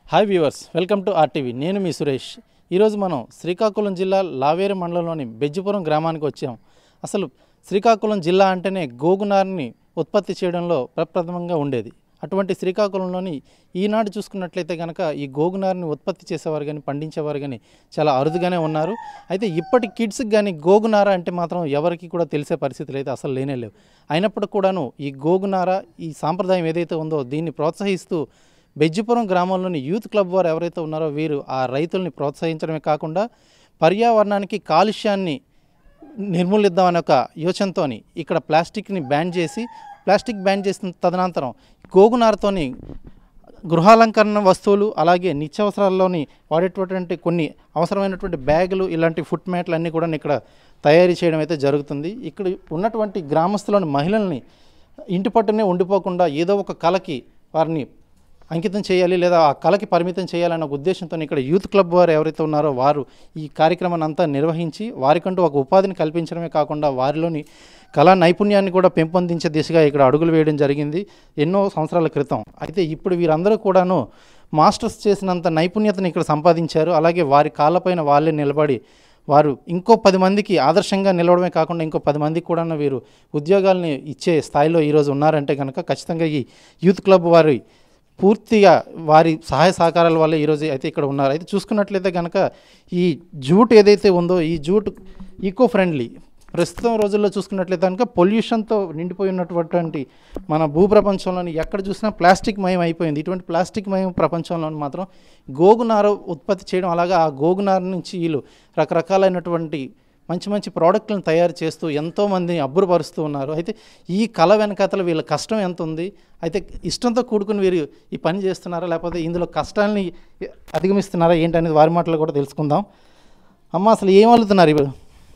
Hi viewers welcome to RTV నేను మీ సురేష్ ఈరోజు మనం శ్రీకాకుళం జిల్లా లావేరు మండలంలోని బెజ్జిపురం గ్రామానికి వచ్చాం అసలు శ్రీకాకుళం జిల్లా అంటేనే గోగునారిని ఉత్పత్తి చేయడంలో ప్రప్రథమంగా ఉండేది అటువంటి శ్రీకాకుళంలోని ఈనాడు చూసుకున్నట్లయితే కనుక ఈ గోగునారిని ఉత్పత్తి చేసేవారు కానీ పండించేవారు కానీ చాలా అరుదుగానే ఉన్నారు అయితే ఇప్పటి కిడ్స్కి కానీ గోగునార అంటే మాత్రం ఎవరికి కూడా తెలిసే పరిస్థితులు అయితే అసలు లేనే లేవు అయినప్పటికీ కూడాను ఈ గోగునార ఈ సాంప్రదాయం ఏదైతే ఉందో దీన్ని ప్రోత్సహిస్తూ బెజ్జిపురం గ్రామంలోని యూత్ క్లబ్ వారు ఎవరైతే ఉన్నారో వీరు ఆ రైతుల్ని ప్రోత్సహించడమే కాకుండా పర్యావరణానికి కాలుష్యాన్ని నిర్మూలిద్దామనే ఒక యోచనతోని ఇక్కడ ప్లాస్టిక్ని బ్యాన్ చేసి ప్లాస్టిక్ బ్యాన్ చేసిన తదనంతరం గోగునారతోని గృహాలంకరణ వస్తువులు అలాగే నిత్యావసరాల్లోని వాడేటటువంటి కొన్ని అవసరమైనటువంటి బ్యాగులు ఇలాంటి ఫుట్ మ్యాట్లు అన్నీ కూడా ఇక్కడ తయారీ చేయడం అయితే జరుగుతుంది ఇక్కడ ఉన్నటువంటి గ్రామస్తులోని మహిళల్ని ఇంటి పట్టునే ఉండిపోకుండా ఏదో ఒక కళకి వారిని అంకితం చేయాలి లేదా ఆ కళకి పరిమితం చేయాలన్న ఒక ఉద్దేశంతో ఇక్కడ యూత్ క్లబ్ వారు ఎవరైతే ఉన్నారో వారు ఈ కార్యక్రమాన్ని అంతా నిర్వహించి వారికంటూ ఒక ఉపాధిని కల్పించడమే కాకుండా వారిలోని కళా నైపుణ్యాన్ని కూడా పెంపొందించే దిశగా ఇక్కడ అడుగులు వేయడం జరిగింది ఎన్నో సంవత్సరాల క్రితం అయితే ఇప్పుడు వీరందరూ కూడాను మాస్టర్స్ చేసినంత నైపుణ్యతను ఇక్కడ సంపాదించారు అలాగే వారి కాళ్ళపైన వాళ్ళే నిలబడి వారు ఇంకో పది మందికి ఆదర్శంగా నిలవడమే కాకుండా ఇంకో పది మందికి కూడా వీరు ఉద్యోగాల్ని ఇచ్చే స్థాయిలో ఈరోజు ఉన్నారంటే కనుక ఖచ్చితంగా ఈ యూత్ క్లబ్ వారి పూర్తిగా వారి సహాయ సహకారాల వల్ల ఈరోజు అయితే ఇక్కడ ఉన్నారు అయితే చూసుకున్నట్లయితే కనుక ఈ జూట్ ఏదైతే ఉందో ఈ జూట్ ఈకో ఫ్రెండ్లీ ప్రస్తుతం రోజుల్లో చూసుకున్నట్లయితే కనుక పొల్యూషన్తో నిండిపోయి ఉన్నటువంటి మన భూప్రపంచంలోని ఎక్కడ చూసినా ప్లాస్టిక్ మయం అయిపోయింది ఇటువంటి ప్లాస్టిక్ మయం ప్రపంచంలో మాత్రం గోగునార ఉత్పత్తి చేయడం అలాగా ఆ గోగునార నుంచి వీళ్ళు రకరకాలైనటువంటి మంచి మంచి ప్రోడక్ట్లను తయారు చేస్తూ ఎంతోమందిని అబ్బురపరుస్తూ ఉన్నారు అయితే ఈ కళ వెనకాతల వీళ్ళ కష్టం ఎంత ఉంది అయితే ఇష్టంతో కూడుకుని వీరు ఈ పని చేస్తున్నారా లేకపోతే ఇందులో కష్టాలని అధిగమిస్తున్నారా ఏంటనేది వారి మాటలు కూడా తెలుసుకుందాం అమ్మ అసలు ఏం అల్లుతున్నారు ఇప్పుడు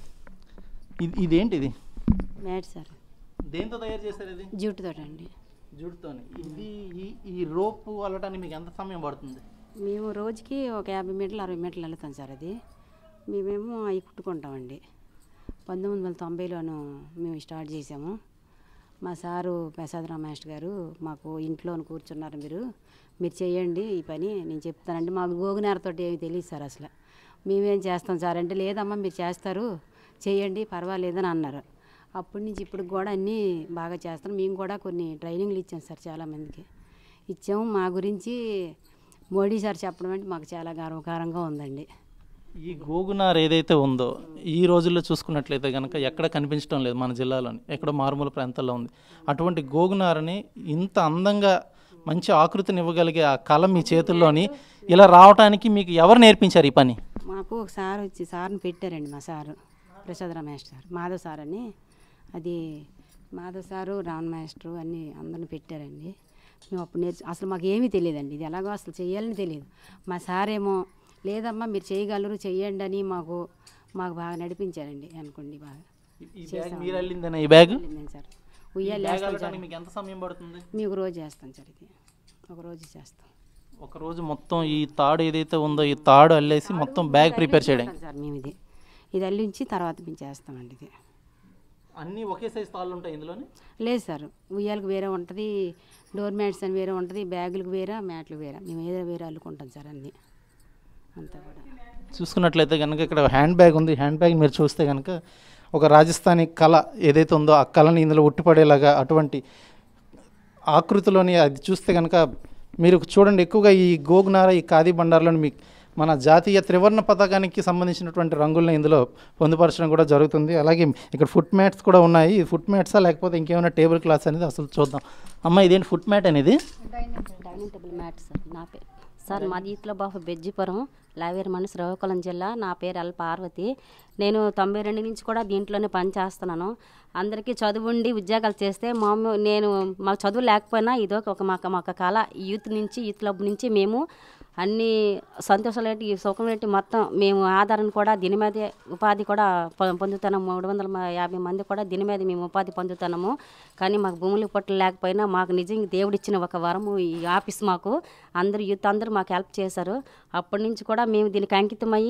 ఇది ఇదేంటి ఇది మ్యాట్ సార్ దేంతో తయారు చేశారు ఇది జూటుతో అండి జుట్టుతోని ఇది ఈ ఈ రోపు అల్లటానికి మీకు ఎంత సమయం పడుతుంది మేము రోజుకి ఒక యాభై మీటర్లు అరవై మీటర్లు వెళ్తాం సార్ అది మేమేమో అవి కుట్టుకుంటామండి పంతొమ్మిది వందల తొంభైలోను మేము స్టార్ట్ చేసాము మా సారు ప్రసాద్ రామేష్టర్ గారు మాకు ఇంట్లో కూర్చున్నారు మీరు మీరు చేయండి ఈ పని నేను చెప్తానండి మాకు గోగునారతోటి ఏమి తెలియదు సార్ అసలు మేమేం చేస్తాం సార్ అంటే లేదమ్మా మీరు చేస్తారు చేయండి పర్వాలేదని అన్నారు అప్పటి నుంచి ఇప్పుడు కూడా అన్నీ బాగా చేస్తాం మేము కూడా కొన్ని ట్రైనింగ్లు ఇచ్చాం సార్ చాలామందికి ఇచ్చాము మా గురించి మోడీ సార్ చెప్పడం అంటే మాకు చాలా గర్వకారంగా ఉందండి ఈ గోగునార్ ఏదైతే ఉందో ఈ రోజుల్లో చూసుకున్నట్లయితే కనుక ఎక్కడ కనిపించడం లేదు మన జిల్లాలోని ఎక్కడో మారుమూల ప్రాంతాల్లో ఉంది అటువంటి గోగునారని ఇంత అందంగా మంచి ఆకృతిని ఇవ్వగలిగే ఆ కళ మీ చేతుల్లోని ఇలా రావడానికి మీకు ఎవరు నేర్పించారు ఈ పని మాకు ఒక సార్ వచ్చి సార్ని పెట్టారండి మా sir Prasad Ramesh sir Madhav sir అని అది మాధవ్ సారు రావణ మాస్టరు అన్నీ అందరిని పెట్టారండి మేము అప్పుడు నేర్చు అసలు మాకు ఏమీ తెలియదండి ఇది ఎలాగో అసలు చేయాలని తెలియదు మా సారేమో లేదమ్మా మీరు చేయగలరు చెయ్యండి అని మాకు మాకు బాగా నడిపించారండి అనుకోండి బాగా ఈ బ్యాగ్ మీరు వెళ్ళిందేనా ఈ బ్యాగ్ వెళ్ళిందండి సార్ ఉయ్యాలు బ్యాగ్ వేస్తాం సార్ వెళ్ళడానికి మీకు ఎంత సమయం పడుతుంది మీకు రోజు చేస్తాం సార్ ఇది ఒక రోజు చేస్తాం ఒక రోజు మొత్తం ఈ తాడు ఏదైతే ఉందో ఈ తాడు అల్లేసి మొత్తం బ్యాగ్ ప్రిపేర్ చేయడం ఉంటాం సార్ మేము ఇది ఇది అల్లించి తర్వాత మేము చేస్తామండి ఇది అన్నీ ఒకే సైజ్ తాళ్ళు ఉంటాయి ఇందులోని లేదు సార్ ఉయ్యాలకు వేరే ఉంటుంది డోర్ మ్యాట్స్ అని వేరే ఉంటుంది బ్యాగులకు వేరే మ్యాట్లు వేరే మేము ఏదో వేరే అల్లుకుంటాం సార్ అన్నీ అంతా కూడా చూసుకున్నట్లయితే కనుక ఇక్కడ హ్యాండ్ బ్యాగ్ ఉంది హ్యాండ్ బ్యాగ్ మీరు చూస్తే కనుక ఒక రాజస్థానీ కళ ఏదైతే ఉందో ఆ కళని ఇందులో ఉట్టిపడేలాగా అటువంటి ఆకృతిలోని అది చూస్తే కనుక మీరు చూడండి ఎక్కువగా ఈ గోగునార ఈ ఖాదీ బండార్లోని మీ మన జాతీయ త్రివర్ణ పతాకానికి సంబంధించినటువంటి రంగుల్ని ఇందులో పొందుపరచడం కూడా జరుగుతుంది అలాగే ఇక్కడ ఫుట్ మ్యాట్స్ కూడా ఉన్నాయి ఈ ఫుట్ మ్యాట్సా లేకపోతే ఇంకేమైనా టేబుల్ క్లాత్స్ అనేది అసలు చూద్దాం అమ్మ ఇదేంటి ఫుట్ మ్యాట్ అనేది డైనింగ్ టేబుల్ మ్యాట్ సార్ నా పేరు సార్ మాది ఈత్ల బాబు బెజ్జిపురం లావేరు మన శ్రీకాకుళం జిల్లా నా పేరు ఎల్ పార్వతి నేను తొంభై రెండు నుంచి కూడా దీంట్లోనే పని చేస్తున్నాను అందరికీ చదువుండి ఉద్యోగాలు చేస్తే మా నేను మాకు చదువు లేకపోయినా ఇదొక ఒక మాకు మాకు కళ యూత్ నుంచి యూత్ క్లబ్ నుంచి మేము అన్ని సంతోషాలేంటి సుఖమేంటి మొత్తం మేము ఆధారం కూడా దీని మీదే ఉపాధి కూడా పొ- పొందుతున్నాము మూడు వందల మ- యాభై మంది కూడా దీని మీద మేము ఉపాధి పొందుతున్నాము కానీ మాకు భూములు పట్ల లేకపోయినా మాకు నిజంగా దేవుడిచ్చిన ఒక వరము ఈ ఆఫీస్ మాకు అందరు యూత్ అందరూ మాకు హెల్ప్ చేశారు అప్పటి నుంచి కూడా మేము దీనికి అంకితమయ్యి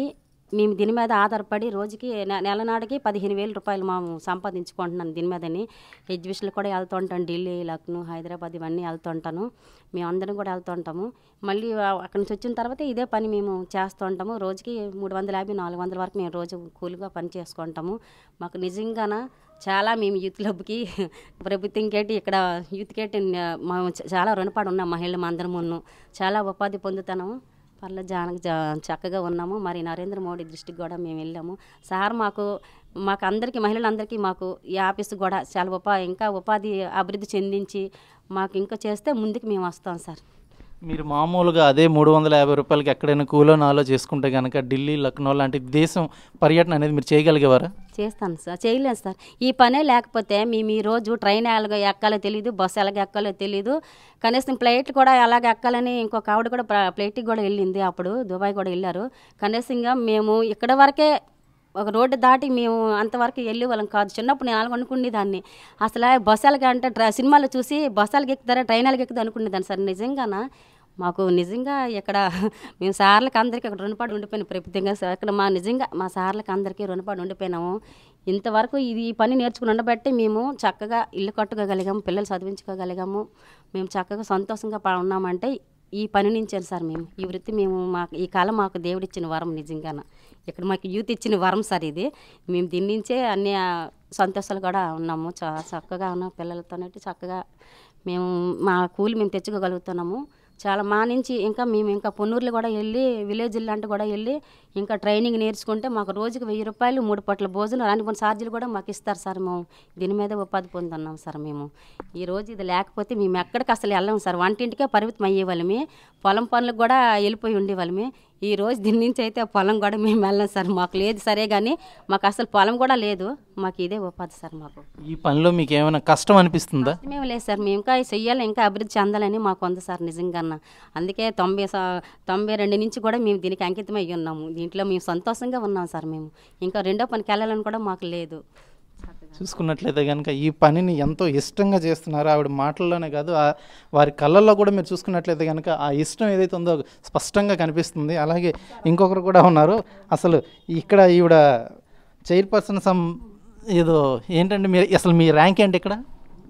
మేము దీని మీద ఆధారపడి రోజుకి నె- నెల నాటికి పదిహేను వేల రూపాయలు మేము సంపాదించుకుంటున్నాను దీని మీదని ఎగ్జిబిషన్లు కూడా వెళ్తుంటాను ఢిల్లీ లక్నో హైదరాబాద్ ఇవన్నీ వెళ్తుంటాను మేము అందరం కూడా వెళ్తుంటాము మళ్ళీ ఆ- అక్కడి నుంచి వచ్చిన తర్వాత ఇదే పని మేము చేస్తూ ఉంటాము రోజుకి మూడు వందల యాభై నాలుగు వందల వరకు మేము రోజు కూలిగా పని చేసుకుంటాము మాకు నిజంగాన చాలా మేము యూత్ క్లబ్కి ప్రభుత్వం కేటి ఇక్కడ యూత్ కేటి మేము చ- చాలా రుణపడి ఉన్నాం మహిళలు అందరం ఉన్నాం చాలా ఉపాధి పొందుతున్నాము పర్లేదు జాన జా- చక్కగా ఉన్నాము మరి నరేంద్ర మోడీ దృష్టికి కూడా మేము వెళ్ళాము సార్ మాకు మాకు అందరికీ మహిళలందరికీ మాకు ఈ ఆఫీస్ కూడా చాలా ఉపా ఇంకా ఉపాధి అభివృద్ధి చెందించి మాకు ఇంకా చేస్తే ముందుకు మేము వస్తాం సార్ మీరు మామూలుగా అదే మూడు వందల యాభై రూపాయలకి ఎక్కడైనా కూలో నాలో చేసుకుంటే కనుక ఢిల్లీ లక్నో లాంటి దేశం పర్యటన అనేది మీరు చేయగలిగేవారా చేస్తాను సార్ చేయలేదు సార్ ఈ పనే లేకపోతే మేము ఈ రోజు ట్రైన్ ఎలాగ ఎక్కాలో తెలియదు బస్సు ఎలాగ ఎక్కాలో తెలియదు కనీసం ఫ్లైట్ కూడా ఎలాగ ఎక్కాలని ఇంకొక ఆవిడ కూడా ప్ర- ఫ్లైట్కి కూడా వెళ్ళింది అప్పుడు దుబాయ్ కూడా వెళ్ళారు కనీసంగా మేము ఇక్కడ వరకే ఒక రోడ్డు దాటి మేము అంతవరకు వెళ్ళే వాళ్ళం కాదు చిన్నప్పుడు నేను అలాగ అనుకునేదాన్ని అసలు బస్సులకి అంటే ట్ర- సినిమాలు చూసి బస్సులకి ఎక్కుతారా ట్రైన్లకి ఎక్కుతా అనుకునేదాన్ని సార్ నిజంగానా మాకు నిజంగా ఇక్కడ మేము సార్లకు అందరికీ అక్కడ రుణపడి ఉండిపోయిన ప్రభుత్వంగా సార్ ఇక్కడ మా నిజంగా మా సార్లకు అందరికీ రుణపడి ఉండిపోయినాము ఇంతవరకు ఇది ఈ పని నేర్చుకుని ఉండబట్టి మేము చక్కగా ఇల్లు కట్టుకోగలిగాము పిల్లలు చదివించుకోగలిగాము మేము చక్కగా సంతోషంగా ప- ఉన్నామంటే ఈ పని నుంచే సార్ మేము ఈ వృత్తి మేము మాకు ఈ కాలం మాకు దేవుడిచ్చిన వరం నిజంగాన ఇక్కడ మాకు యూత్ ఇచ్చిన వరం సార్ ఇది మేము దీని నుంచే అన్ని ఆ, సంతోషాలు కూడా ఉన్నాము చా చక్కగా ఉన్నాం పిల్లలతోనైతే చక్కగా మేము మా కూలి మేము తెచ్చుకోగలుగుతున్నాము చాలా మా నుంచి ఇంకా మేము ఇంకా పొన్నూరులో కూడా వెళ్ళి విలేజ్ లాంటి కూడా వెళ్ళి ఇంకా ట్రైనింగ్ నేర్చుకుంటే మాకు రోజుకి వెయ్యి రూపాయలు మూడు పట్ల భోజనం రాని ఛార్జీలు కూడా మాకు ఇస్తారు సార్ మేము దీని మీద ఉపాధి పొందుతున్నాం సార్ మేము ఈ రోజు ఇది లేకపోతే మేము ఎక్కడికి అసలు వెళ్ళాము సార్ వంటింటికే పరిమితం అయ్యేవాళ్ళమే పొలం పనులకు కూడా వెళ్ళిపోయి ఉండేవాళ్ళమే ఈ రోజు దీని నుంచి అయితే పొలం కూడా మేము వెళ్ళాం సార్ మాకు లేదు సరే కానీ మాకు అసలు పొలం కూడా లేదు మాకు ఇదే ఉపాధి సార్ మాకు ఈ పనిలో మీకు ఏమైనా కష్టం అనిపిస్తుందా మేము లేదు సార్ మేము ఇంకా చెయ్యాలి ఇంకా అభివృద్ధి చెందాలని మాకు ఉంది సార్ నిజంగా అందుకే తొంభై సా- తొంభై రెండు నుంచి కూడా మేము దీనికి అంకితం అయ్యి ఉన్నాము దీంట్లో మేము సంతోషంగా ఉన్నాం సార్ మేము ఇంకా రెండో పనికి వెళ్ళాలని కూడా మాకు లేదు చూసుకున్నట్లయితే కనుక ఈ పనిని ఎంతో ఇష్టంగా చేస్తున్నారు ఆవిడ మాటల్లోనే కాదు ఆ వారి కళ్ళల్లో కూడా మీరు చూసుకున్నట్లయితే కనుక ఆ ఇష్టం ఏదైతే ఉందో స్పష్టంగా కనిపిస్తుంది అలాగే ఇంకొకరు కూడా ఉన్నారు అసలు ఇక్కడ ఈవిడ చైర్పర్సన్ సమ్ ఏదో ఏంటంటే మీరు అసలు మీ ర్యాంక్ ఏంటి ఇక్కడ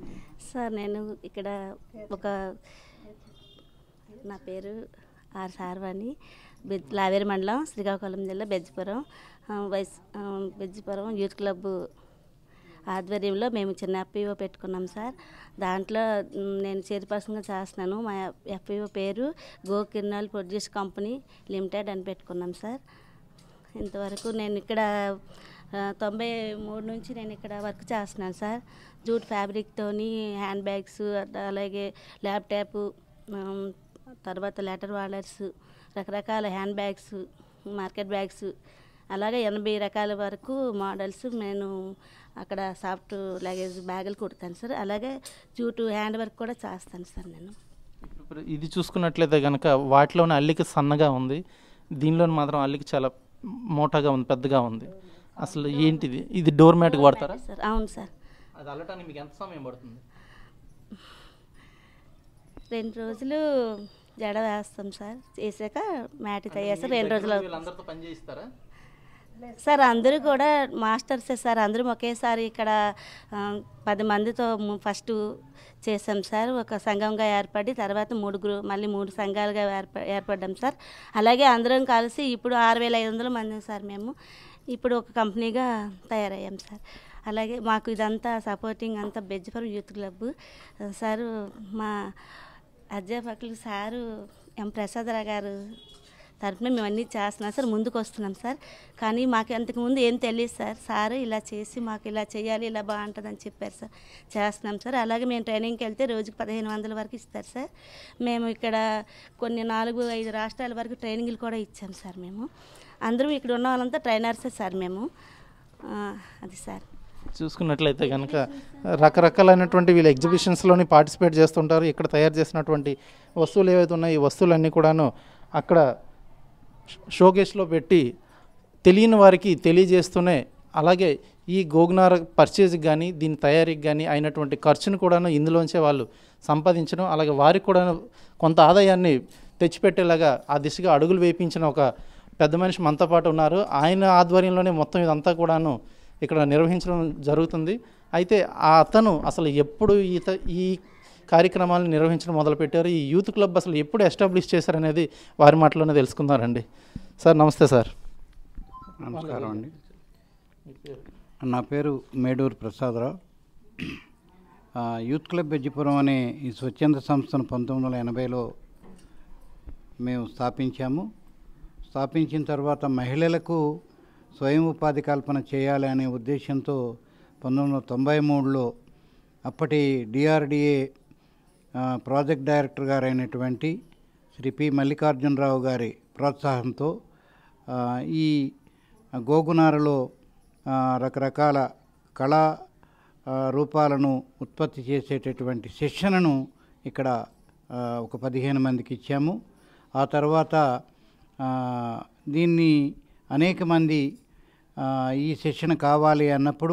సార్ నేను ఇక్కడ ఒక నా పేరు ఆర్ సార్వాణి బెజ్ లావేరి మండలం శ్రీకాకుళం జిల్లా బెజ్జిపురం ఆ, వైస్ ఆ, బెజ్జిపురం యూత్ క్లబ్ ఆధ్వర్యంలో మేము చిన్న ఎఫ్పిఓ పెట్టుకున్నాం సార్ దాంట్లో మ్, నేను చైర్పర్సన్గా చేస్తున్నాను మా ఎఫ్పిఓ పేరు గో కిర్నాల్ ప్రొడ్యూస్ కంపెనీ లిమిటెడ్ అని పెట్టుకున్నాం సార్ ఇంతవరకు నేను ఇక్కడ ఆ, తొంభై మూడు నుంచి నేను ఇక్కడ వర్క్ చేస్తున్నాను సార్ జూట్ ఫ్యాబ్రిక్తోని హ్యాండ్ బ్యాగ్స్ అలాగే ల్యాప్టాప్ ఆమ్, తర్వాత లెటర్ వాలర్స్ రకరకాల హ్యాండ్ బ్యాగ్స్ మార్కెట్ బ్యాగ్స్ అలాగే ఎనభై రకాల వరకు మోడల్స్ నేను అక్కడ సాఫ్ట్ లగేజ్ బ్యాగులు కుడతాను సార్ అలాగే జూటు హ్యాండ్ వర్క్ కూడా చేస్తాను సార్ నేను ఇప్పుడు ఇది చూసుకున్నట్లయితే కనుక వాటిలోనే అల్లిక సన్నగా ఉంది దీనిలో మాత్రం అల్లిక చాలా మోటాగా ఉంది పెద్దగా ఉంది అసలు ఏంటిది ఇది డోర్ మ్యాట్కి వాడతారా సార్ అవును సార్ అది అల్లటానికి మీకు ఎంత సమయం పడుతుంది రెండు రోజులు జడ వేస్తాం సార్ చేసాక మ్యాట్ తయారు సార్ రెండు రోజులు అవుతుంది. వీళ్ళందరితో పని చేయిస్తారా సార్ అందరూ కూడా మాస్టర్సే సార్ అందరం ఒకేసారి ఇక్కడ ఆ, పది మందితో ము- ఫస్ట్ చేసాం సార్ ఒక సంఘంగా ఏర్పడి తర్వాత మూడు గ్రూ మళ్ళీ మూడు సంఘాలుగా ఏర్ప ఏర్పడ్డాం సార్ అలాగే అందరం కలిసి ఇప్పుడు ఆరు వేల ఐదు వందల మంది సార్ మేము ఇప్పుడు ఒక కంపెనీగా తయారయ్యాం సార్ అలాగే మాకు ఇదంతా సపోర్టింగ్ అంతా బెజ్జిపురం యూత్ క్లబ్ సారు మా అధ్యాపకులు సారు ఎం ప్రసాదరావు గారు తరఫున మేము అన్నీ చేస్తున్నాం సార్ ముందుకు వస్తున్నాం సార్ కానీ మాకు అంతకుముందు ఏం తెలియదు సార్ సార్ ఇలా చేసి మాకు ఇలా చేయాలి ఇలా బాగుంటుందని చెప్పారు సార్ చేస్తున్నాం సార్ అలాగే మేము ట్రైనింగ్కి వెళ్తే రోజుకి పదిహేను వందల వరకు ఇస్తారు సార్ మేము ఇక్కడ కొన్ని నాలుగు ఐదు రాష్ట్రాల వరకు ట్రైనింగ్లు కూడా ఇచ్చాం సార్ మేము అందరం ఇక్కడ ఉన్న వాళ్ళంతా ట్రైనర్సే సార్ మేము ఆ, అది సార్ చూసుకున్నట్లయితే కనుక రకరకాలైనటువంటి వీళ్ళు ఎగ్జిబిషన్స్లోని పార్టిసిపేట్ చేస్తుంటారు ఇక్కడ తయారు చేసినటువంటి వస్తువులు ఏవైతే ఉన్నాయో ఈ వస్తువులన్నీ కూడాను అక్కడ షోకేస్లో పెట్టి తెలియని వారికి తెలియజేస్తూనే అలాగే ఈ గోగునార పర్చేజ్కి కానీ దీని తయారీకి కానీ అయినటువంటి ఖర్చును కూడాను ఇందులోంచే వాళ్ళు సంపాదించడం అలాగే వారికి కూడా కొంత ఆదాయాన్ని తెచ్చిపెట్టేలాగా ఆ దిశగా అడుగులు వేయించిన ఒక పెద్ద మనిషి మనతో పాటు ఉన్నారు ఆయన ఆధ్వర్యంలోనే మొత్తం ఇదంతా కూడాను ఇక్కడ నిర్వహించడం జరుగుతుంది అయితే ఆ అతను అసలు ఎప్పుడు ఈత ఈ కార్యక్రమాలను నిర్వహించడం మొదలుపెట్టారు ఈ యూత్ క్లబ్ అసలు ఎప్పుడు ఎస్టాబ్లిష్ చేశారనేది వారి మాటలోనే తెలుసుకుందారండి సార్ నమస్తే సార్ నమస్కారం అండి నా పేరు మేడూరు ప్రసాదరావు ఆ, యూత్ క్లబ్ బెజ్జిపురం అనే ఈ స్వచ్ఛంద సంస్థను పంతొమ్మిది వందల ఎనభైలో మేము స్థాపించాము స్థాపించిన తర్వాత మహిళలకు స్వయం ఉపాధి కల్పన చేయాలి అనే ఉద్దేశంతో పంతొమ్మిది వందల తొంభై మూడులో అప్పటి డిఆర్డిఏ ప్రాజెక్ట్ డైరెక్టర్ గారైనటువంటి శ్రీ పి మల్లికార్జునరావు గారి ప్రోత్సాహంతో ఆ, ఈ గోగునారలో ఆ, రకరకాల కళా ఆ, రూపాలను ఉత్పత్తి చేసేటటువంటి శిక్షణను ఇక్కడ ఆ, ఒక పదిహేను మందికి ఇచ్చాము ఆ తర్వాత ఆ, దీన్ని అనేక మంది ఆ, ఈ శిక్షణ కావాలి అన్నప్పుడు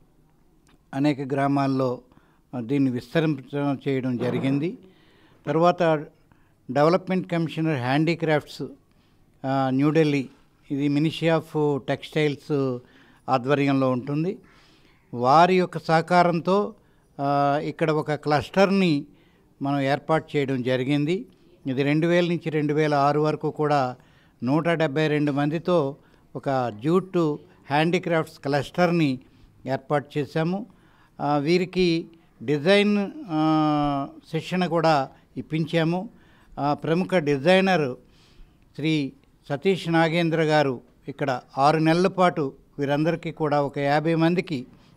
అనేక గ్రామాల్లో ఆ, దీన్ని విస్తరించ చేయడం జరిగింది తర్వాత డెవలప్మెంట్ కమిషనర్ హ్యాండీక్రాఫ్ట్స్ ఆ, న్యూఢిల్లీ ఇది మినిస్ట్రీ ఆఫ్ టెక్స్టైల్స్ ఆధ్వర్యంలో ఉంటుంది వారి యొక్క సహకారంతో ఆ, ఇక్కడ ఒక క్లస్టర్ని మనం ఏర్పాటు చేయడం జరిగింది ఇది రెండు వేల నుంచి రెండు వేల ఆరు వరకు కూడా నూట డెబ్బై రెండు మందితో ఒక జూట్ హ్యాండీక్రాఫ్ట్స్ క్లస్టర్ని ఏర్పాటు చేశాము ఆ, వీరికి డిజైన్ ఆ, శిక్షణ కూడా ఇప్పించాము ఆ, ప్రముఖ డిజైనర్ శ్రీ సతీష్ నాగేంద్ర గారు ఇక్కడ ఆరు నెలల పాటు వీరందరికీ కూడా ఒక యాభై మందికి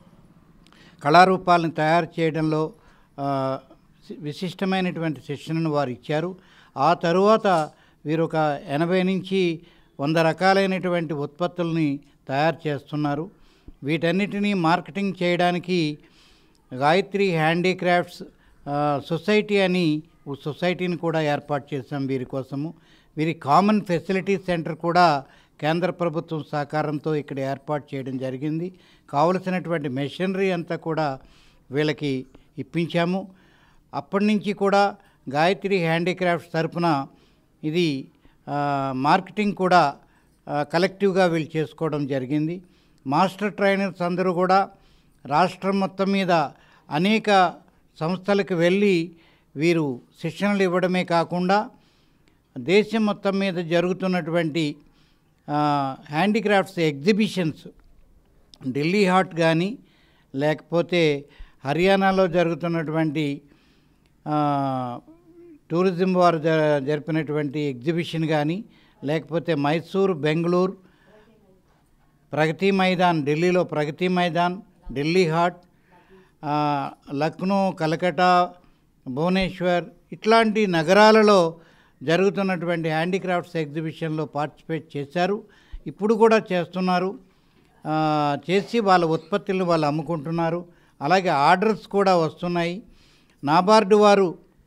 కళారూపాలను తయారు చేయడంలో ఆ, సి- విశిష్టమైనటువంటి శిక్షణను వారు ఇచ్చారు ఆ తరువాత వీరు ఒక ఎనభై నుంచి వంద రకాలైనటువంటి ఉత్పత్తుల్ని తయారు చేస్తున్నారు వీటన్నిటినీ మార్కెటింగ్ చేయడానికి గాయత్రి హ్యాండీక్రాఫ్ట్స్ ఆ, సొసైటీ అని ఓ సొసైటీని కూడా ఏర్పాటు చేశాం వీరి కోసము వీరి కామన్ ఫెసిలిటీ సెంటర్ కూడా కేంద్ర ప్రభుత్వం సహకారంతో ఇక్కడ ఏర్పాటు చేయడం జరిగింది కావలసినటువంటి మెషినరీ అంతా కూడా వీళ్ళకి ఇప్పించాము అప్పటి నుంచి కూడా గాయత్రి హ్యాండీక్రాఫ్ట్స్ తరపున ఇది ఆ, మార్కెటింగ్ కూడా ఆ, కలెక్టివ్గా వీళ్ళు చేసుకోవడం జరిగింది మాస్టర్ ట్రైనర్స్ అందరూ కూడా రాష్ట్రం మొత్తం మీద అనేక సంస్థలకు వెళ్ళి వీరు శిక్షణలు ఇవ్వడమే కాకుండా దేశం మొత్తం మీద జరుగుతున్నటువంటి ఆ, హ్యాండీక్రాఫ్ట్స్ ఎగ్జిబిషన్స్ ఢిల్లీ హాట్ కానీ లేకపోతే హర్యానాలో జరుగుతున్నటువంటి ఆ, టూరిజం వారు జ జరిపినటువంటి ఎగ్జిబిషన్ కానీ లేకపోతే మైసూర్ బెంగళూరు ప్రగతి మైదాన్ ఢిల్లీలో ప్రగతి మైదాన్ ఢిల్లీ హాట్ ఆ, లక్నో కలకటా భువనేశ్వర్ ఇట్లాంటి నగరాలలో జరుగుతున్నటువంటి హ్యాండీక్రాఫ్ట్స్ ఎగ్జిబిషన్లో పార్టిసిపేట్ చేశారు ఇప్పుడు కూడా చేస్తున్నారు ఆ, చేసి వాళ్ళ ఉత్పత్తులను వాళ్ళు అమ్ముకుంటున్నారు అలాగే ఆర్డర్స్ కూడా వస్తున్నాయి నాబార్డు వారు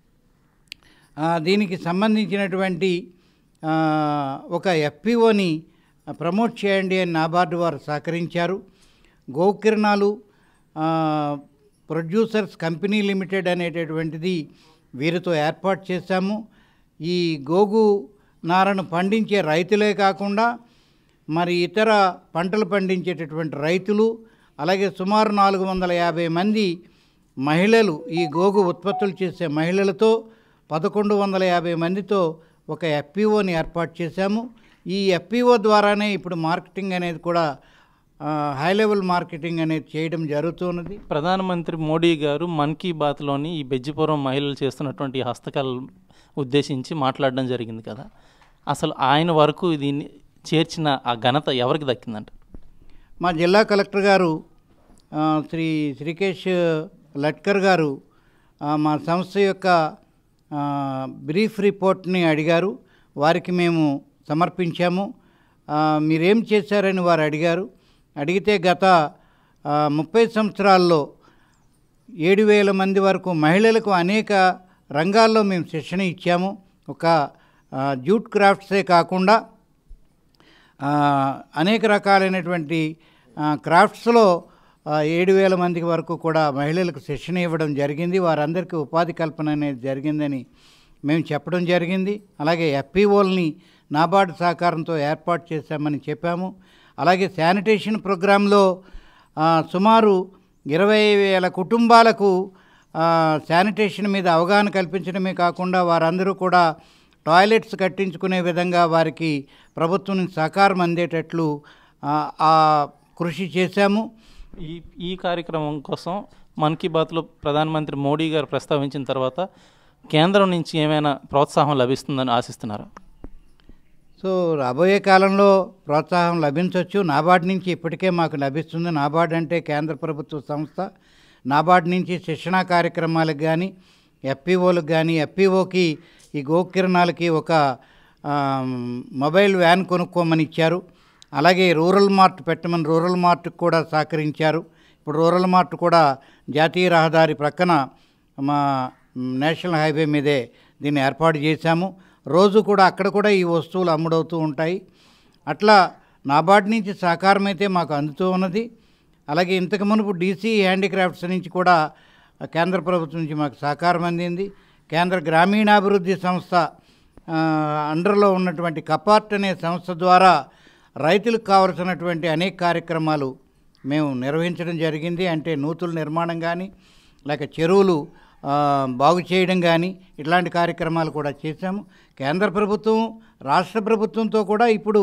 ఆ, దీనికి సంబంధించినటువంటి ఆ, ఒక ఎఫ్పిఓని ప్రమోట్ చేయండి అని నాబార్డు వారు సహకరించారు గోకిరణాలు ఆ, ప్రొడ్యూసర్స్ కంపెనీ లిమిటెడ్ అనేటటువంటిది వీరితో ఏర్పాటు చేశాము ఈ గోగు నారను పండించే రైతులే కాకుండా మరి ఇతర పంటలు పండించేటటువంటి రైతులు అలాగే సుమారు నాలుగు వందల యాభై మంది మహిళలు ఈ గోగు ఉత్పత్తులు చేసే మహిళలతో పదకొండు వందల యాభై మందితో ఒక ఎఫ్పిఓని ఏర్పాటు చేశాము ఈ ఎఫ్పిఓ ద్వారానే ఇప్పుడు మార్కెటింగ్ అనేది కూడా ఆ, హై లెవెల్ మార్కెటింగ్ అనేది చేయడం జరుగుతున్నది ప్రధానమంత్రి మోడీ గారు మన్ కీ బాత్లోని ఈ బెజ్జిపురం మహిళలు చేస్తున్నటువంటి హస్తకళలు ఉద్దేశించి మాట్లాడడం జరిగింది కదా అసలు ఆయన వరకు దీన్ని చేర్చిన ఆ ఘనత ఎవరికి దక్కిందంట మా జిల్లా కలెక్టర్ గారు ఆ, శ్రీ శ్రీకేష్ లట్కర్ గారు ఆ, మా సంస్థ యొక్క ఆ, బ్రీఫ్ రిపోర్ట్ని అడిగారు వారికి మేము సమర్పించాము ఆ, మీరేం చేశారని వారు అడిగారు అడిగితే గత ఆ, ముప్పై సంవత్సరాల్లో ఏడు వేల మంది వరకు మహిళలకు అనేక రంగాల్లో మేము శిక్షణ ఇచ్చాము ఒక ఆ, జూట్ క్రాఫ్ట్సే కాకుండా ఆ, అనేక రకాలైనటువంటి ఆ, క్రాఫ్ట్స్లో ఆ, ఏడు వేల మందికి వరకు కూడా మహిళలకు శిక్షణ ఇవ్వడం జరిగింది వారందరికీ ఉపాధి కల్పన అనేది జరిగిందని మేము చెప్పడం జరిగింది అలాగే ఎఫ్పిఓల్ని నాబార్డు సహకారంతో ఏర్పాటు చేశామని చెప్పాము అలాగే శానిటేషన్ ప్రోగ్రాంలో ఆ, సుమారు ఇరవై వేల కుటుంబాలకు ఆ, శానిటేషన్ మీద అవగాహన కల్పించడమే కాకుండా వారందరూ కూడా టాయిలెట్స్ కట్టించుకునే విధంగా వారికి ప్రభుత్వం నుంచి సహకారం అందేటట్లు ఆ, ఆ కృషి చేశాము ఈ ఈ కార్యక్రమం కోసం మన్ కీ బాత్లో ప్రధానమంత్రి మోడీ గారు ప్రస్తావించిన తర్వాత కేంద్రం నుంచి ఏమైనా ప్రోత్సాహం లభిస్తుందని ఆశిస్తున్నారా సో రాబోయే కాలంలో ప్రోత్సాహం లభించవచ్చు నాబార్డ్ నుంచి ఇప్పటికే మాకు లభిస్తుంది నాబార్డ్ అంటే కేంద్ర ప్రభుత్వ సంస్థ నాబార్డ్ నుంచి శిక్షణా కార్యక్రమాలకు కానీ ఎఫ్పిఓలకు కానీ ఎఫ్పిఓకి ఈ గోకిరణాలకి ఒక ఆ, మొబైల్ వ్యాన్ కొనుక్కోమని ఇచ్చారు అలాగే రూరల్ మార్ట్ పెట్టమని రూరల్ మార్ట్కి కూడా సహకరించారు ఇప్పుడు రూరల్ మార్ట్ కూడా జాతీయ రహదారి ప్రక్కన మా నేషనల్ హైవే మీదే దీన్ని ఏర్పాటు చేశాము రోజు కూడా అక్కడ కూడా ఈ వస్తువులు అమ్ముడవుతూ ఉంటాయి అట్లా నాబార్డ్ నుంచి సహకారం అయితే మాకు అందుతూ ఉన్నది అలాగే ఇంతకు మునుపు డీసీ హ్యాండీక్రాఫ్ట్స్ నుంచి కూడా కేంద్ర ప్రభుత్వం నుంచి మాకు సహకారం అందింది కేంద్ర గ్రామీణాభివృద్ధి సంస్థ ఆ, అండర్లో ఉన్నటువంటి కపార్ట్ అనే సంస్థ ద్వారా రైతులకు కావలసినటువంటి అనేక కార్యక్రమాలు మేము నిర్వహించడం జరిగింది అంటే నూతుల నిర్మాణం కానీ లేక చెరువులు ఆ, బాగు చేయడం కానీ ఇట్లాంటి కార్యక్రమాలు కూడా చేశాము కేంద్ర ప్రభుత్వం రాష్ట్ర ప్రభుత్వంతో కూడా ఇప్పుడు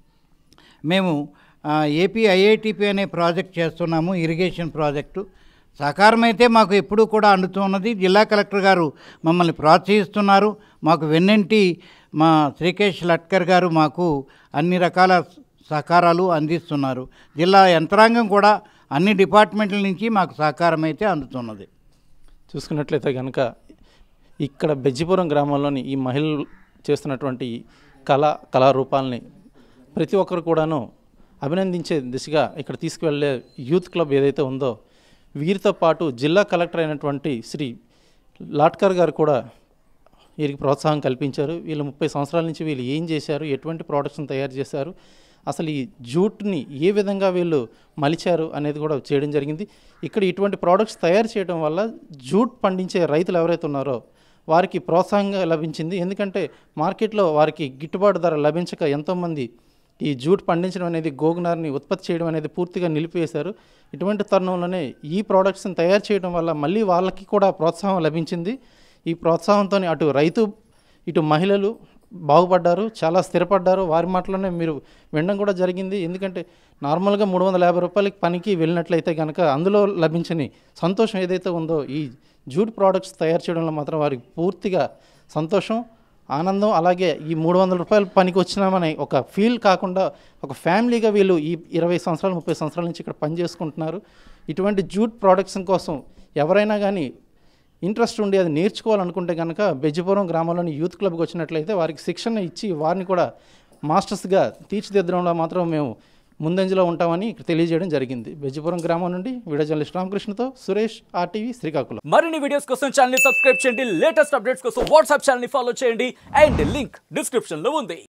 మేము ఆ, ఏపీ ఐఐటిపి అనే ప్రాజెక్ట్ చేస్తున్నాము ఇరిగేషన్ ప్రాజెక్టు సహకారం అయితే మాకు ఎప్పుడూ కూడా అందుతూ ఉన్నది జిల్లా కలెక్టర్ గారు మమ్మల్ని ప్రోత్సహిస్తున్నారు మాకు వెన్నెంటి మా శ్రీకేష్ లట్కర్ గారు మాకు అన్ని రకాల సహకారాలు అందిస్తున్నారు జిల్లా యంత్రాంగం కూడా అన్ని డిపార్ట్మెంట్ల నుంచి మాకు సహకారం అయితే అందుతున్నది చూసుకున్నట్లయితే కనుక ఇక్కడ బెజ్జిపురం గ్రామంలోని ఈ మహిళలు చేస్తున్నటువంటి ఈ కళ కళారూపాలని ప్రతి ఒక్కరు కూడాను అభినందించే దిశగా ఇక్కడ తీసుకువెళ్ళే యూత్ క్లబ్ ఏదైతే ఉందో వీరితో పాటు జిల్లా కలెక్టర్ అయినటువంటి శ్రీ లాట్కర్ గారు కూడా వీరికి ప్రోత్సాహం కల్పించారు వీళ్ళు ముప్పై సంవత్సరాల నుంచి వీళ్ళు ఏం చేశారు ఎటువంటి ప్రోడక్ట్స్ని తయారు చేశారు అసలు ఈ జూట్ని ఏ విధంగా వీళ్ళు మలిచారు అనేది కూడా చేయడం జరిగింది ఇక్కడ ఇటువంటి ప్రోడక్ట్స్ తయారు చేయడం వల్ల జూట్ పండించే రైతులు ఎవరైతే ఉన్నారో వారికి ప్రోత్సాహంగా లభించింది ఎందుకంటే మార్కెట్లో వారికి గిట్టుబాటు ధర లభించక ఎంతోమంది ఈ జూట్ పండించడం అనేది గోగునార్ని ఉత్పత్తి చేయడం అనేది పూర్తిగా నిలిపివేశారు ఇటువంటి తరుణంలోనే ఈ ప్రోడక్ట్స్ని తయారు చేయడం వల్ల మళ్ళీ వాళ్ళకి కూడా ప్రోత్సాహం లభించింది ఈ ప్రోత్సాహంతో అటు రైతు ఇటు మహిళలు బాగుపడ్డారు చాలా స్థిరపడ్డారు వారి మాటలోనే మీరు వినడం కూడా జరిగింది ఎందుకంటే నార్మల్గా మూడు వందల యాభై రూపాయలకి పనికి వెళ్ళినట్లయితే కనుక అందులో లభించని సంతోషం ఏదైతే ఉందో ఈ జూట్ ప్రోడక్ట్స్ తయారు చేయడంలో మాత్రం వారికి పూర్తిగా సంతోషం ఆనందం అలాగే ఈ మూడు వందల రూపాయల పనికి వచ్చినామని ఒక ఫీల్ కాకుండా ఒక ఫ్యామిలీగా వీళ్ళు ఈ ఇరవై సంవత్సరాలు ముప్పై సంవత్సరాల నుంచి ఇక్కడ పని చేసుకుంటున్నారు ఇటువంటి జూట్ ప్రొడక్షన్ కోసం ఎవరైనా కానీ ఇంట్రెస్ట్ ఉండి అది నేర్చుకోవాలనుకుంటే కనుక బెజ్జిపురం గ్రామంలోని యూత్ క్లబ్కి వచ్చినట్లయితే వారికి శిక్షణ ఇచ్చి వారిని కూడా మాస్టర్స్గా తీర్చిదిద్దడంలో మాత్రం మేము ముందంజలో ఉంటామని ఇక్కడ తెలియజేయడం జరిగింది బెజ్జిపురం గ్రామం నుండి వీడియో జర్నలిస్ట్ రామకృష్ణతో సురేష్ ఆర్టీవీ శ్రీకాకుళం మరిన్ని వీడియోస్ కోసం ఛానల్ ని సబ్స్క్రైబ్ చేయండి లేటెస్ట్ అప్డేట్స్ కోసం వాట్సాప్ ఛానల్ ని ఫాలో చేయండి అండ్ లింక్ డిస్క్రిప్షన్ లో ఉంది